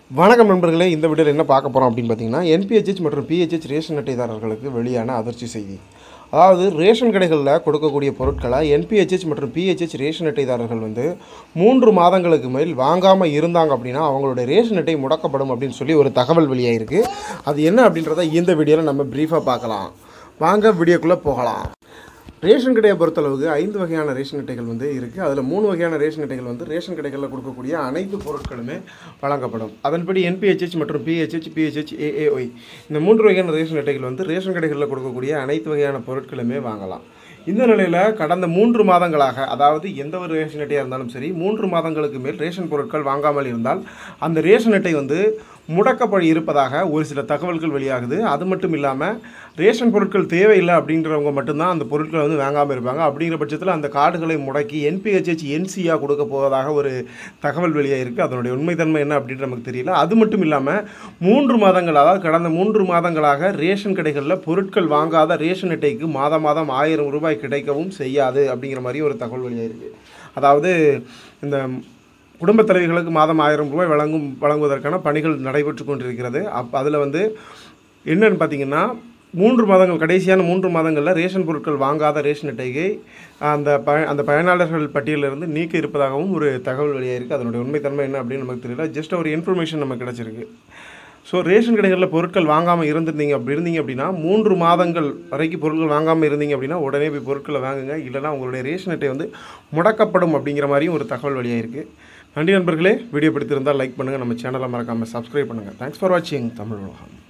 வணக்கம் நண்பர்களே இந்த வீடியோவில் என்ன பார்க்க போகிறோம் அப்படின்னு பார்த்தீங்கன்னா என்பிஹெச்ஹெச் மற்றும் பிஹெச்ஹெச் ரேஷன் அட்டைதாரர்களுக்கு வெளியான அதிர்ச்சி செய்தி அதாவது ரேஷன் கடைகளில் கொடுக்கக்கூடிய பொருட்களை என்பிஹெச்ஹெச் மற்றும் பிஹெச்ஹெச் ரேஷன் அட்டைதாரர்கள் வந்து மூன்று மாதங்களுக்கு மேல் வாங்காமல் இருந்தாங்க அப்படின்னா அவங்களுடைய ரேஷன் அட்டை முடக்கப்படும் அப்படின்னு சொல்லி ஒரு தகவல் வெளியாயிருக்கு அது என்ன அப்படின்றத இந்த வீடியோவில் நம்ம ப்ரீஃபாக பார்க்கலாம் வாங்க வீடியோக்குள்ளே போகலாம் ரேஷன் கடையை பொறுத்தளவுக்கு ஐந்து வகையான ரேஷன் அட்டைகள் வந்து இருக்குது அதில் மூணு வகையான ரேஷன் அட்டைகள் வந்து ரேஷன் கடைகளில் கொடுக்கக்கூடிய அனைத்து பொருட்களுமே வழங்கப்படும் அதன்படி என்பிஹெச்ஹெச் மற்றும் பிஹெச்ஹெச் பிஹெச்ஹெச் ஏஏஒய் இந்த மூன்று வகையான ரேஷன் அட்டைகள் வந்து ரேஷன் கடைகளில் கொடுக்கக்கூடிய அனைத்து வகையான பொருட்களுமே வாங்கலாம் இந்த நிலையில் கடந்த மூன்று மாதங்களாக அதாவது எந்த ஒரு ரேஷன் அட்டையாக இருந்தாலும் சரி மூன்று மாதங்களுக்கு மேல் ரேஷன் பொருட்கள் வாங்காமல் இருந்தால் அந்த ரேஷன் அட்டை வந்து முடக்கப்படி இருப்பதாக ஒரு சில தகவல்கள் வெளியாகுது அது மட்டும் இல்லாமல் ரேஷன் பொருட்கள் தேவையில்லை அப்படின்றவங்க மட்டும்தான் அந்த பொருட்களை வந்து வாங்காமல் இருப்பாங்க அப்படிங்கிற பட்சத்தில் அந்த கார்டுகளை முடக்கி என்பிஹெச்ஹெச் என்சியாக கொடுக்க போவதாக ஒரு தகவல் வெளியாகிருக்கு அதனுடைய உண்மைத்தன்மை என்ன அப்படின்ற நமக்கு தெரியல அது மட்டும் இல்லாமல் மூன்று மாதங்கள் அதாவது கடந்த மூன்று மாதங்களாக ரேஷன் கடைகளில் பொருட்கள் வாங்காத ரேஷன் அட்டைக்கு மாதம் மாதம் ஆயிரம் ரூபாய் கிடைக்கவும் செய்யாது அப்படிங்கிற மாதிரி ஒரு தகவல் வெளியாகிருக்கு அதாவது இந்த குடும்பத் தலைவிகளுக்கு மாதம் ஆயிரம் ரூபாய் வழங்கும் வழங்குவதற்கான பணிகள் நடைபெற்று கொண்டிருக்கிறது அப் அதில் வந்து என்னன்னு பார்த்தீங்கன்னா மூன்று மாதங்கள் கடைசியான மூன்று மாதங்களில் ரேஷன் பொருட்கள் வாங்காத ரேஷன் அட்டையை அந்த ப அந்த பயனாளர்கள் பட்டியலிருந்து நீக்க இருப்பதாகவும் ஒரு தகவல் வெளியாயிருக்கு அதனுடைய உண்மைத்தன்மை என்ன அப்படின்னு நமக்கு தெரியல ஜஸ்ட் ஒரு இன்ஃபர்மேஷன் நமக்கு கிடச்சிருக்கு ஸோ ரேஷன் கடைகளில் பொருட்கள் வாங்காமல் இருந்திருந்தீங்க அப்படி இருந்தீங்க அப்படின்னா மூன்று மாதங்கள் வரைக்கும் பொருட்கள் வாங்காமல் இருந்தீங்க அப்படின்னா உடனே போய் பொருட்களை வாங்குங்க இல்லைனா உங்களுடைய ரேஷன் அட்டை வந்து முடக்கப்படும் அப்படிங்கிற மாதிரியும் ஒரு தகவல் வெளியாயிருக்கு நன்றி நண்பர்களே வீடியோ பிடித்திருந்தால் லைக் பண்ணுங்கள் நம்ம சேனலை மறக்காமல் சப்ஸ்கிரைப் பண்ணுங்கள் தேங்க்ஸ் ஃபார் வாட்சிங் தமிழ் உலகம்